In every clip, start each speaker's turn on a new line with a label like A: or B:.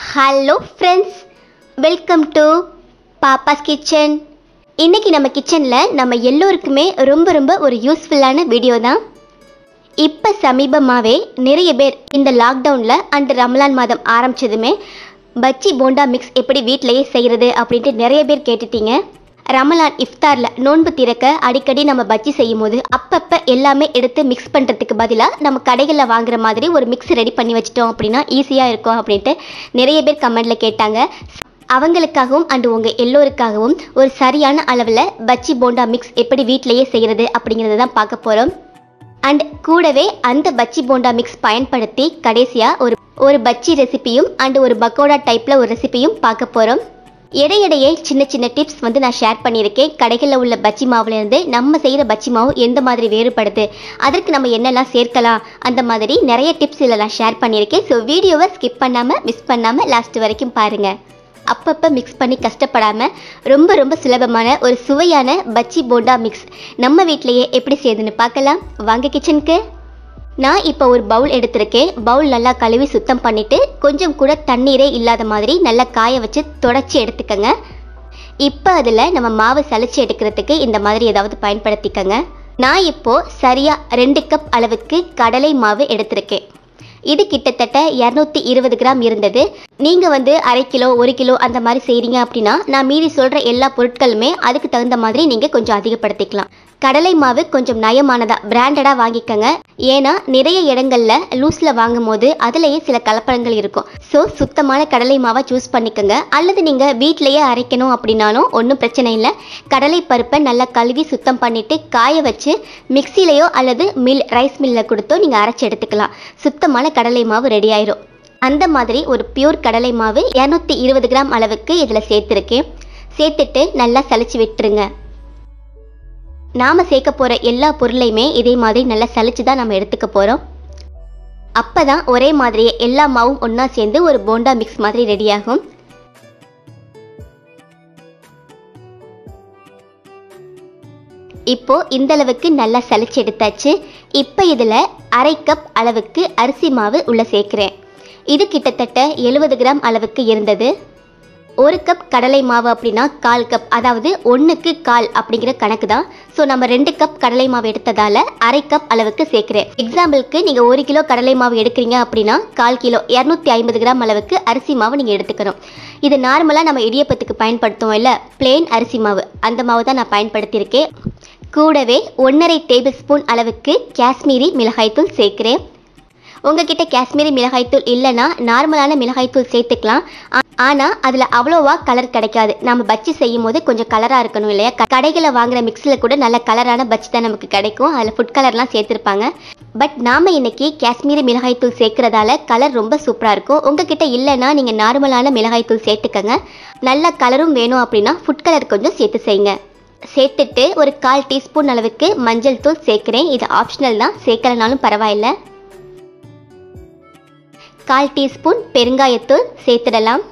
A: hello friends welcome to Pappa's kitchen இன்னைக்கு நம்ம கிச்சனில் நம்ம எல்லோருக்குமே ரொம்ப ரொம்ப ஒரு யூஸ்ஃபுல்லான வீடியோ தான் இப்போ சமீபமாகவே நிறைய பேர் இந்த லாக்டவுனில் அண்ட் ரமலான் மாதம் ஆரம்பிச்சதுமே பஜ்ஜி போண்டா மிக்ஸ் எப்படி வீட்டிலேயே செய்கிறது அப்படின்ட்டு நிறைய பேர் கேட்டுட்டீங்க ரமலான் இஃப்தாரில் நோன்பு திறக்க அடிக்கடி நம்ம பஜ்ஜி செய்யும் போது அப்பப்போ எல்லாமே எடுத்து மிக்ஸ் பண்ணுறதுக்கு பதிலாக நம்ம கடைகளில் வாங்குற மாதிரி ஒரு மிக்ஸ் ரெடி பண்ணி வச்சிட்டோம் அப்படின்னா ஈஸியாக இருக்கும் அப்படின்ட்டு நிறைய பேர் கமெண்டில் கேட்டாங்க அவங்களுக்காகவும் அண்ட் உங்கள் எல்லோருக்காகவும் ஒரு சரியான அளவில் பஜ்ஜி போண்டா மிக்ஸ் எப்படி வீட்டிலேயே செய்கிறது அப்படிங்கிறத தான் பார்க்க போகிறோம் அண்ட் கூடவே அந்த பஜ்ஜி போண்டா மிக்ஸ் பயன்படுத்தி கடைசியாக ஒரு ஒரு பஜ்ஜி ரெசிபியும் அண்ட் ஒரு பக்கோடா டைப்பில் ஒரு ரெசிபியும் பார்க்க போகிறோம் இடையிடையே சின்ன சின்ன டிப்ஸ் வந்து நான் ஷேர் பண்ணியிருக்கேன் கடைகளில் உள்ள பஜ்ஜி மாவுலேருந்து நம்ம செய்கிற பஜ்ஜி மாவு எந்த மாதிரி வேறுபடுது அதற்கு நம்ம என்னெல்லாம் சேர்க்கலாம் அந்த மாதிரி நிறைய டிப்ஸ் இதில் நான் ஷேர் பண்ணியிருக்கேன் ஸோ வீடியோவை ஸ்கிப் பண்ணாமல் மிஸ் பண்ணாமல் லாஸ்ட் வரைக்கும் பாருங்கள் அப்பப்போ மிக்ஸ் பண்ணி கஷ்டப்படாமல் ரொம்ப ரொம்ப சுலபமான ஒரு சுவையான பஜ்ஜி போண்டா மிக்ஸ் நம்ம வீட்டிலையே எப்படி செய்யுதுன்னு பார்க்கலாம் வாங்க கிச்சனுக்கு நான் இப்போ ஒரு பவுல் எடுத்திருக்கேன் பவுல் நல்லா கழுவி சுத்தம் பண்ணிவிட்டு கொஞ்சம் கூட தண்ணீரே இல்லாத மாதிரி நல்லா காய வச்சு தொடச்சி எடுத்துக்கங்க இப்போ அதில் நம்ம மாவு சலிச்சு எடுக்கிறதுக்கு இந்த மாதிரி ஏதாவது பயன்படுத்திக்கங்க நான் இப்போது சரியாக ரெண்டு கப் அளவுக்கு கடலை மாவு எடுத்திருக்கேன் இது கிட்டத்தட்ட இரநூத்தி இருபது கிராம் இருந்தது நீங்கள் வந்து அரை கிலோ ஒரு கிலோ அந்த மாதிரி செய்கிறீங்க அப்படின்னா நான் மீதி சொல்கிற எல்லா பொருட்களுமே அதுக்கு தகுந்த மாதிரி நீங்கள் கொஞ்சம் அதிகப்படுத்திக்கலாம் கடலை மாவு கொஞ்சம் நயமானதாக பிராண்டடாக வாங்கிக்கோங்க ஏன்னா நிறைய இடங்களில் லூஸில் வாங்கும் போது அதுலேயே சில கலப்படங்கள் இருக்கும் ஸோ சுத்தமான கடலை மாவை சூஸ் பண்ணிக்கோங்க அல்லது நீங்கள் வீட்டிலையே அரைக்கணும் அப்படின்னாலும் ஒன்றும் பிரச்சனை இல்லை கடலை பருப்பை நல்லா கழுவி சுத்தம் பண்ணிவிட்டு காய வச்சு மிக்சிலேயோ அல்லது மில் ரைஸ் மில்லில் கொடுத்தோ நீங்கள் அரைச்சி எடுத்துக்கலாம் சுத்தமான கடலை மாவு ரெடி ஆயிரும் அந்த மாதிரி ஒரு பியூர் கடலை மாவு இரநூத்தி இருபது கிராம் அளவுக்கு இதில் சேர்த்துருக்கேன் சேர்த்துட்டு நல்லா சலிச்சு விட்டுருங்க நாம் சேர்க்க போகிற எல்லா பொருளையுமே இதே மாதிரி நல்லா சலிச்சு தான் நம்ம எடுத்துக்க போகிறோம் அப்போ தான் ஒரே மாதிரியே எல்லா மாவும் ஒன்றா சேர்ந்து ஒரு போண்டா மிக்ஸ் மாதிரி ரெடியாகும் இப்போ இந்த அளவுக்கு நல்லா சலிச்சு எடுத்தாச்சு இப்போ இதில் அரை கப் அளவுக்கு அரிசி மாவு உள்ள சேர்க்குறேன் இது கிட்டத்தட்ட எழுபது கிராம் அளவுக்கு இருந்தது ஒரு கப் கடலை மாவு அப்படின்னா கால் கப் அதாவது ஒன்றுக்கு கால் அப்படிங்கிற கணக்கு தான் ஸோ நம்ம ரெண்டு கப் கடலை மாவு எடுத்ததால் அரை கப் அளவுக்கு சேர்க்குறேன் எக்ஸாம்பிளுக்கு நீங்கள் ஒரு கிலோ கடலை மாவு எடுக்கிறீங்க அப்படின்னா கால் கிலோ இரநூத்தி ஐம்பது கிராம் அளவுக்கு அரிசி மாவு நீங்கள் எடுத்துக்கணும் இது நார்மலாக நம்ம இடியப்பத்துக்கு பயன்படுத்துவோம் இல்லை பிளெயின் அரிசி மாவு அந்த மாவு தான் நான் பயன்படுத்தியிருக்கேன் கூடவே ஒன்றரை டேபிள் ஸ்பூன் அளவுக்கு காஷ்மீரி மிளகாய்த்தூள் சேர்க்குறேன் உங்ககிட்ட காஷ்மீரி மிளகாய்த்தூள் இல்லைன்னா நார்மலான மிளகாய்த்தூள் சேர்த்துக்கலாம் ஆனால் அதில் அவ்வளோவா கலர் கிடைக்காது நம்ம பஜ்ஜி செய்யும் போது கொஞ்சம் கலராக இருக்கணும் இல்லையா க- கடைகளில் வாங்குற மிக்ஸில் கூட நல்ல கலரான பஜ்ஜி தான் நமக்கு கிடைக்கும் அதில் ஃபுட் கலர்லாம் சேர்த்துருப்பாங்க பட் நாம் இன்னைக்கு காஷ்மீரி மிளகாய்த்தூள் சேர்க்கறதால கலர் ரொம்ப சூப்பராக இருக்கும் உங்ககிட்ட இல்லைன்னா நீங்கள் நார்மலான மிளகாய்த்தூள் சேர்த்துக்கங்க நல்ல கலரும் வேணும் அப்படின்னா ஃபுட் கலர் கொஞ்சம் சேர்த்து செய்யுங்க சேர்த்துட்டு ஒரு கால் டீஸ்பூன் அளவுக்கு மஞ்சள் தூள் சேர்க்குறேன் இது ஆப்ஷனல் தான் சேர்க்கலனாலும் பரவாயில்ல கால் டீஸ்பூன் பெருங்காயத்தூள் சேர்த்துடலாம்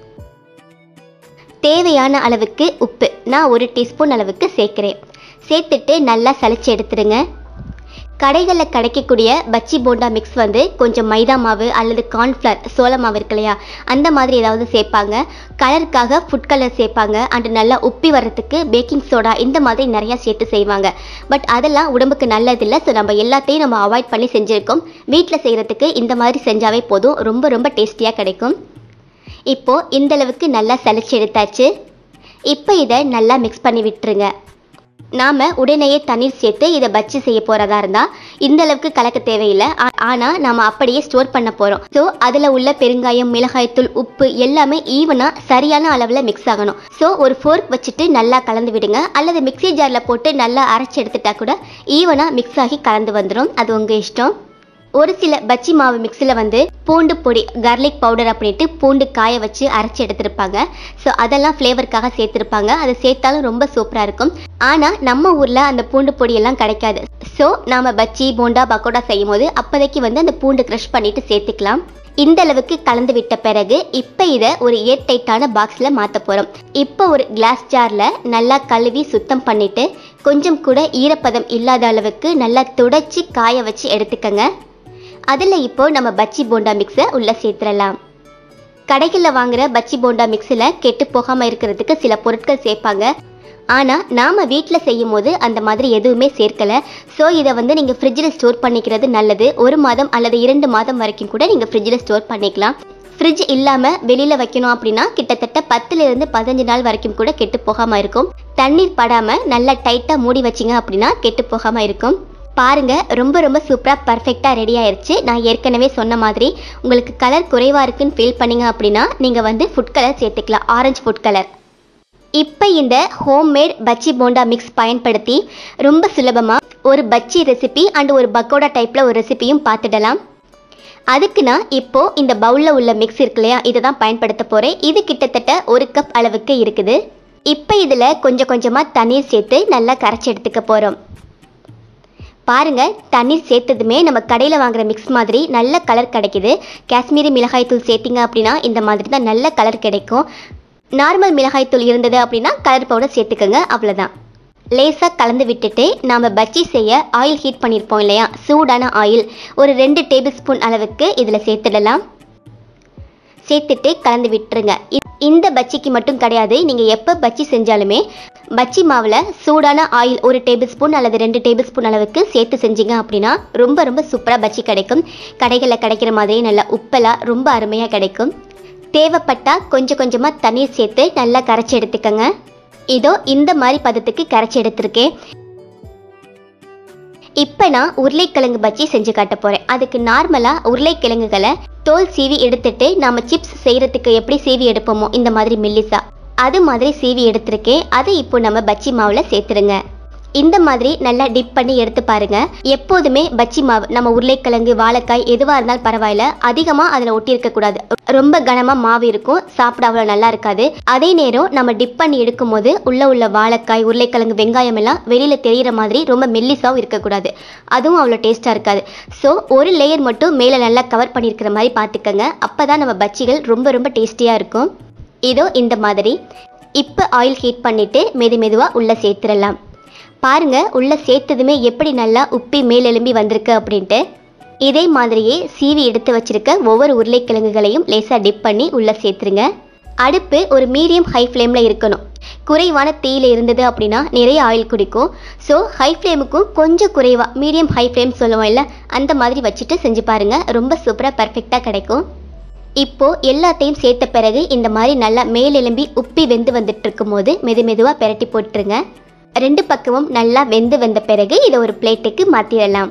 A: தேவையான அளவுக்கு உப்பு நான் ஒரு டீஸ்பூன் அளவுக்கு சேர்க்குறேன் சேர்த்துட்டு நல்லா சலிச்சு எடுத்துடுங்க கடைகளில் கிடைக்கக்கூடிய பச்சி போண்டா மிக்ஸ் வந்து கொஞ்சம் மைதா மாவு அல்லது கார்ன்ஃப்ளவர் சோள மாவு இருக்கு இல்லையா அந்த மாதிரி ஏதாவது சேர்ப்பாங்க கலருக்காக ஃபுட் கலர் சேர்ப்பாங்க அண்ட் நல்லா உப்பி வர்றதுக்கு பேக்கிங் சோடா இந்த மாதிரி நிறையா சேர்த்து செய்வாங்க பட் அதெல்லாம் உடம்புக்கு நல்லதில்லை ஸோ நம்ம எல்லாத்தையும் நம்ம அவாய்ட் பண்ணி செஞ்சுருக்கோம் வீட்டில் செய்கிறதுக்கு இந்த மாதிரி செஞ்சாவே போதும் ரொம்ப ரொம்ப டேஸ்டியாக கிடைக்கும் இப்போது இந்த அளவுக்கு நல்லா சலிச்சு எடுத்தாச்சு இப்போ இதை நல்லா மிக்ஸ் பண்ணி விட்டுருங்க நாம் உடனேயே தண்ணீர் சேர்த்து இதை பஜ்ஜி செய்ய போகிறதா இருந்தால் இந்த அளவுக்கு கலக்க தேவையில்லை ஆனால் நாம் அப்படியே ஸ்டோர் பண்ண போகிறோம் ஸோ அதில் உள்ள பெருங்காயம் மிளகாய்த்தூள் உப்பு எல்லாமே ஈவனாக சரியான அளவில் மிக்ஸ் ஆகணும் ஸோ ஒரு ஃபோர்க் வச்சுட்டு நல்லா கலந்து விடுங்க அல்லது மிக்ஸி ஜாரில் போட்டு நல்லா அரைச்சி எடுத்துட்டா கூட ஈவனாக மிக்ஸ் ஆகி கலந்து வந்துடும் அது உங்கள் இஷ்டம் ஒரு சில பஜ்ஜி மாவு மிக்ஸில் வந்து பூண்டு பொடி கார்லிக் பவுடர் அப்படின்ட்டு பூண்டு காய வச்சு அரைச்சி எடுத்திருப்பாங்க ஸோ அதெல்லாம் ஃப்ளேவருக்காக சேர்த்துருப்பாங்க அது சேர்த்தாலும் ரொம்ப சூப்பராக இருக்கும் ஆனால் நம்ம ஊரில் அந்த பூண்டு பொடியெல்லாம் கிடைக்காது ஸோ நாம் பஜ்ஜி போண்டா பக்கோடா செய்யும் போது அப்போதைக்கு வந்து அந்த பூண்டு க்ரஷ் பண்ணிட்டு சேர்த்துக்கலாம் இந்த அளவுக்கு கலந்து விட்ட பிறகு இப்போ இதை ஒரு ஏர் டைட்டான பாக்ஸில் மாற்ற போகிறோம் இப்போ ஒரு கிளாஸ் ஜாரில் நல்லா கழுவி சுத்தம் பண்ணிட்டு கொஞ்சம் கூட ஈரப்பதம் இல்லாத அளவுக்கு நல்லா துடைச்சி காய வச்சு எடுத்துக்கங்க அதில் இப்போ நம்ம பஜ்ஜி போண்டா மிக்ஸை உள்ளே சேர்த்துடலாம் கடைகளில் வாங்குற பச்சி போண்டா மிக்ஸில் கெட்டு போகாமல் இருக்கிறதுக்கு சில பொருட்கள் சேர்ப்பாங்க ஆனால் நாம் வீட்டில் செய்யும் போது அந்த மாதிரி எதுவுமே சேர்க்கலை ஸோ இதை வந்து நீங்கள் ஃப்ரிட்ஜில் ஸ்டோர் பண்ணிக்கிறது நல்லது ஒரு மாதம் அல்லது இரண்டு மாதம் வரைக்கும் கூட நீங்கள் ஃப்ரிட்ஜில் ஸ்டோர் பண்ணிக்கலாம் ஃப்ரிட்ஜ் இல்லாமல் வெளியில் வைக்கணும் அப்படின்னா கிட்டத்தட்ட பத்துலேருந்து பதினஞ்சு நாள் வரைக்கும் கூட கெட்டு போகாமல் இருக்கும் தண்ணீர் படாமல் நல்லா டைட்டாக மூடி வச்சிங்க அப்படின்னா கெட்டு போகாமல் இருக்கும் பாருங்க ரொம்ப ரொம்ப சூப்பராக பர்ஃபெக்டாக ரெடி ஆயிருச்சு நான் ஏற்கனவே சொன்ன மாதிரி உங்களுக்கு கலர் குறைவாக இருக்குன்னு ஃபீல் பண்ணீங்க அப்படின்னா நீங்கள் வந்து ஃபுட் கலர் சேர்த்துக்கலாம் ஆரஞ்சு ஃபுட் கலர் இப்போ இந்த ஹோம்மேட் பச்சி போண்டா மிக்ஸ் பயன்படுத்தி ரொம்ப சுலபமாக ஒரு பச்சி ரெசிபி அண்ட் ஒரு பக்கோடா டைப்பில் ஒரு ரெசிபியும் பார்த்துடலாம் அதுக்கு நான் இப்போ இந்த பவுலில் உள்ள மிக்ஸ் இருக்கு இல்லையா இதை தான் பயன்படுத்த போகிறேன் இது கிட்டத்தட்ட ஒரு கப் அளவுக்கு இருக்குது இப்போ இதில் கொஞ்சம் கொஞ்சமாக தண்ணீர் சேர்த்து நல்லா கரைச்சி எடுத்துக்க போகிறோம் பாருங்க தண்ணீர் சேர்த்ததுமே நம்ம கடையில் வாங்குற மிக்ஸ் மாதிரி நல்ல கலர் கிடைக்குது காஷ்மீரி மிளகாய் தூள் சேர்த்திங்க அப்படின்னா இந்த மாதிரி தான் நல்ல கலர் கிடைக்கும் நார்மல் மிளகாய் தூள் இருந்தது அப்படின்னா கலர் பவுடர் சேர்த்துக்கோங்க அவ்வளோதான் லேசாக கலந்து விட்டுட்டு நாம் பஜ்ஜி செய்ய ஆயில் ஹீட் பண்ணியிருப்போம் இல்லையா சூடான ஆயில் ஒரு ரெண்டு டேபிள் ஸ்பூன் அளவுக்கு இதில் சேர்த்துடலாம் சேர்த்துட்டு கலந்து விட்டுருங்க இ- இந்த பஜ்ஜிக்கு மட்டும் கிடையாது நீங்கள் எப்போ பஜ்ஜி செஞ்சாலுமே பஜ்ஜி மாவில் சூடான ஆயில் ஒரு டேபிள் ஸ்பூன் அல்லது ரெண்டு டேபிள் ஸ்பூன் அளவுக்கு சேர்த்து செஞ்சீங்க அப்படின்னா ரொம்ப ரொம்ப சூப்பராக பஜ்ஜி கிடைக்கும் கடைகளில் கிடைக்கிற மாதிரி நல்லா உப்பெல்லாம் ரொம்ப அருமையாக கிடைக்கும் தேவைப்பட்டா கொஞ்சம் கொஞ்சமாக தண்ணீர் சேர்த்து நல்லா கரைச்சி எடுத்துக்கோங்க இதோ இந்த மாதிரி பதத்துக்கு கரைச்சி எடுத்திருக்கேன் இப்போ நான் உருளைக்கிழங்கு பஜ்ஜி செஞ்சு காட்ட போகிறேன் அதுக்கு நார்மலாக உருளைக்கிழங்குகளை தோல் சீவி எடுத்துட்டு நம்ம சிப்ஸ் செய்கிறதுக்கு எப்படி சீவி எடுப்போமோ இந்த மாதிரி மெல்லிசா அது மாதிரி சீவி எடுத்திருக்கேன் அதை இப்போ நம்ம பஜ்ஜி மாவில் சேர்த்துருங்க இந்த மாதிரி நல்லா டிப் பண்ணி எடுத்து பாருங்க எப்போதுமே பஜ்ஜி மாவு நம்ம உருளைக்கிழங்கு வாழைக்காய் எதுவாக இருந்தாலும் பரவாயில்ல அதிகமாக அதில் ஒட்டி இருக்கக்கூடாது ரொம்ப கனமாக மாவு இருக்கும் சாப்பிட அவ்வளோ நல்லா இருக்காது அதே நேரம் நம்ம டிப் பண்ணி எடுக்கும் போது உள்ள உள்ள வாழைக்காய் உருளைக்கிழங்கு வெங்காயம் எல்லாம் வெளியில் தெரியிற மாதிரி ரொம்ப மெல்லிசாவும் இருக்கக்கூடாது அதுவும் அவ்வளோ டேஸ்ட்டாக இருக்காது ஸோ ஒரு லேயர் மட்டும் மேலே நல்லா கவர் பண்ணியிருக்கிற மாதிரி பார்த்துக்கோங்க அப்போ தான் நம்ம பஜ்ஜிகள் ரொம்ப ரொம்ப டேஸ்டியாக இருக்கும் இதோ இந்த மாதிரி இப்போ ஆயில் ஹீட் பண்ணிவிட்டு மெது மெதுவாக உள்ளே சேர்த்துடலாம் பாருங்க உள்ள சேர்த்ததுமே எப்படி நல்லா உப்பி மேலெலும்பி வந்திருக்கு அப்படின்ட்டு இதே மாதிரியே சீவி எடுத்து வச்சிருக்க ஒவ்வொரு உருளைக்கிழங்குகளையும் லேசாக டிப் பண்ணி உள்ள சேர்த்துருங்க அடுப்பு ஒரு மீடியம் ஹை ஃப்ளேமில் இருக்கணும் குறைவான தீயில இருந்தது அப்படின்னா நிறைய ஆயில் குடிக்கும் ஸோ ஹை ஃப்ளேமுக்கும் கொஞ்சம் குறைவாக மீடியம் ஹை ஃப்ளேம் சொல்லுவோம் இல்லை அந்த மாதிரி வச்சுட்டு செஞ்சு பாருங்க ரொம்ப சூப்பராக பர்ஃபெக்டாக கிடைக்கும் இப்போ எல்லாத்தையும் சேர்த்த பிறகு இந்த மாதிரி நல்லா மேலெலும்பி உப்பி வெந்து வந்துட்டு இருக்கும்போது மெது மெதுவாக பெரட்டி போட்டுருங்க ரெண்டு பக்கமும் நல்லா வெந்து வந்த பிறகு இதை ஒரு பிளேட்டுக்கு மாற்றிடலாம்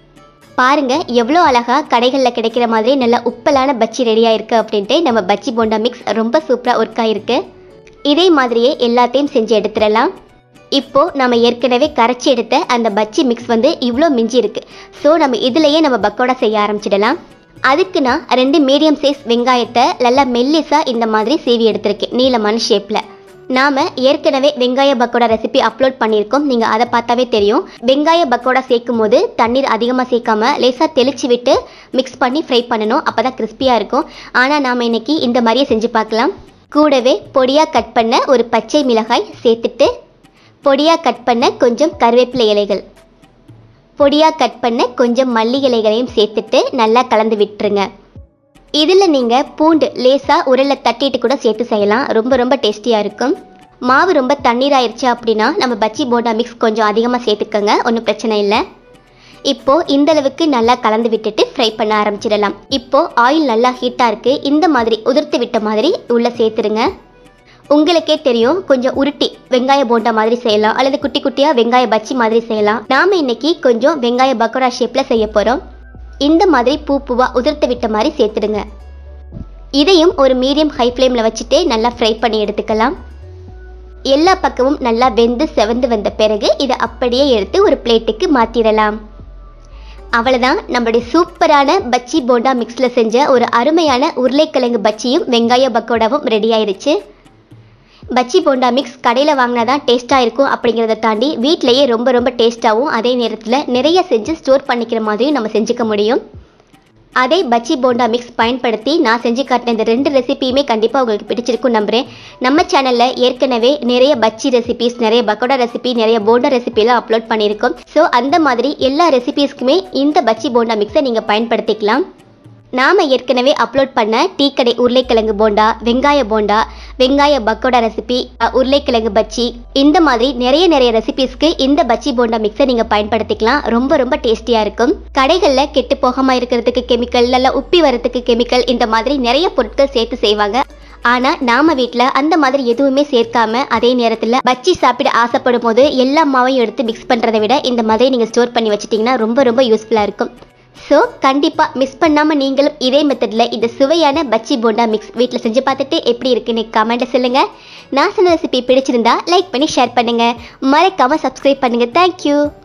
A: பாருங்க எவ்வளோ அழகா கடைகளில் கிடைக்கிற மாதிரி நல்ல உப்பலான பச்சி ரெடியாக இருக்கு அப்படின்ட்டு நம்ம பச்சி போண்டா மிக்ஸ் ரொம்ப சூப்பராக ஒர்க் ஆயிருக்கு இதே மாதிரியே எல்லாத்தையும் செஞ்சு எடுத்துடலாம் இப்போ நம்ம ஏற்கனவே கரைச்சி எடுத்த அந்த பச்சி மிக்ஸ் வந்து இவ்வளோ மிஞ்சி இருக்கு ஸோ நம்ம இதுலயே நம்ம பக்கோடா செய்ய ஆரம்பிச்சிடலாம் அதுக்கு நான் ரெண்டு மீடியம் சைஸ் வெங்காயத்தை நல்லா மெல்லிசா இந்த மாதிரி சீவி எடுத்திருக்கேன் நீளமான ஷேப்பில் நாம ஏற்கனவே வெங்காய பக்கோடா ரெசிபி அப்லோட் பண்ணியிருக்கோம் நீங்கள் அதை பார்த்தாவே தெரியும் வெங்காய பக்கோடா சேர்க்கும் போது தண்ணீர் அதிகமாக சேர்க்காம லேசாக தெளிச்சு விட்டு மிக்ஸ் பண்ணி ஃப்ரை பண்ணணும் அப்போ தான் கிறிஸ்பியாக இருக்கும் ஆனால் நாம் இன்னைக்கு இந்த மாதிரியே செஞ்சு பார்க்கலாம் கூடவே பொடியாக கட் பண்ண ஒரு பச்சை மிளகாய் சேர்த்துட்டு பொடியாக கட் பண்ண கொஞ்சம் கருவேப்பிலை இலைகள் பொடியாக கட் பண்ண கொஞ்சம் மல்லி இலைகளையும் சேர்த்துட்டு நல்லா கலந்து விட்டுருங்க இதில் நீங்கள் பூண்டு லேசாக உரல்ல தட்டிட்டு கூட சேர்த்து செய்யலாம் ரொம்ப ரொம்ப டேஸ்டியாக இருக்கும் மாவு ரொம்ப தண்ணீர் ஆயிடுச்சு அப்படின்னா நம்ம பச்சி போண்டா மிக்ஸ் கொஞ்சம் அதிகமாக சேர்த்துக்கோங்க ஒன்றும் பிரச்சனை இல்லை இப்போ இந்த அளவுக்கு நல்லா கலந்து விட்டுட்டு ஃப்ரை பண்ண ஆரம்பிச்சிடலாம் இப்போ ஆயில் நல்லா ஹீட்டாக இருக்கு இந்த மாதிரி உதிர்த்து விட்ட மாதிரி உள்ள சேர்த்துருங்க உங்களுக்கே தெரியும் கொஞ்சம் உருட்டி வெங்காய போண்டா மாதிரி செய்யலாம் அல்லது குட்டி குட்டியாக வெங்காய பச்சி மாதிரி செய்யலாம் நாம இன்னைக்கு கொஞ்சம் வெங்காய பக்கோடா ஷேப்பில் செய்ய போகிறோம் இந்த மாதிரி பூ பூவா உதிர்த்து விட்ட மாதிரி சேர்த்துடுங்க இதையும் ஒரு மீடியம் ஹை ஃப்ளேமில் வச்சுட்டு நல்லா ஃப்ரை பண்ணி எடுத்துக்கலாம் எல்லா பக்கமும் நல்லா வெந்து செவந்து வந்த பிறகு இதை அப்படியே எடுத்து ஒரு பிளேட்டுக்கு மாற்றிடலாம் அவ்வளோதான் நம்மளுடைய சூப்பரான பச்சி போண்டா மிக்ஸில் செஞ்ச ஒரு அருமையான உருளைக்கிழங்கு பச்சியும் வெங்காய பக்கோடாவும் ரெடி ஆயிருச்சு பச்சி போண்டா மிக்ஸ் கடையில் வாங்கினா தான் டேஸ்ட்டாக இருக்கும் அப்படிங்கிறத தாண்டி வீட்டிலேயே ரொம்ப ரொம்ப டேஸ்ட்டாகவும் அதே நேரத்தில் நிறைய செஞ்சு ஸ்டோர் பண்ணிக்கிற மாதிரியும் நம்ம செஞ்சுக்க முடியும் அதே பச்சி போண்டா மிக்ஸ் பயன்படுத்தி நான் செஞ்சு காட்டின இந்த ரெண்டு ரெசிபியுமே கண்டிப்பாக உங்களுக்கு பிடிச்சிருக்கும் நம்புறேன் நம்ம சேனலில் ஏற்கனவே நிறைய பச்சி ரெசிபிஸ் நிறைய பக்கோடா ரெசிபி நிறைய போண்டா ரெசிபிலாம் அப்லோட் பண்ணியிருக்கோம் ஸோ அந்த மாதிரி எல்லா ரெசிபீஸ்க்குமே இந்த பச்சி போண்டா மிக்ஸை நீங்கள் பயன்படுத்திக்கலாம் நாம ஏற்கனவே அப்லோட் பண்ண டீக்கடை உருளைக்கிழங்கு போண்டா வெங்காய போண்டா வெங்காய பக்கோடா ரெசிபி அ, உருளைக்கிழங்கு பச்சி இந்த மாதிரி நிறைய நிறைய ரெசிபிஸ்க்கு இந்த பச்சி போண்டா மிக்ஸை நீங்க பயன்படுத்திக்கலாம் ரொம்ப ரொம்ப டேஸ்டியா இருக்கும் கடைகள்ல கெட்டு போகாம இருக்கிறதுக்கு கெமிக்கல் இல்ல உப்பி வரதுக்கு கெமிக்கல் இந்த மாதிரி நிறைய பொருட்கள் சேர்த்து செய்வாங்க ஆனா நாம வீட்ல அந்த மாதிரி எதுவுமே சேர்க்காம அதே நேரத்துல பச்சி சாப்பிட ஆசைப்படும் போது எல்லா மாவையும் எடுத்து மிக்ஸ் பண்றதை விட இந்த மாதிரி நீங்க ஸ்டோர் பண்ணி வச்சிட்டீங்கன்னா ரொம்ப ரொம்ப யூஸ்ஃபுல்லா இருக்கும் ஸோ கண்டிப்பாக மிஸ் பண்ணாமல் நீங்களும் இதே மெத்தடில் இந்த சுவையான பச்சி போண்டா மிக்ஸ் வீட்டில் செஞ்சு பார்த்துட்டு எப்படி இருக்குன்னு கமெண்ட்டை சொல்லுங்கள் நான் சொன்ன ரெசிபி பிடிச்சிருந்தா லைக் பண்ணி ஷேர் பண்ணுங்கள் மறக்காமல் சப்ஸ்கிரைப் பண்ணுங்கள் தேங்க்யூ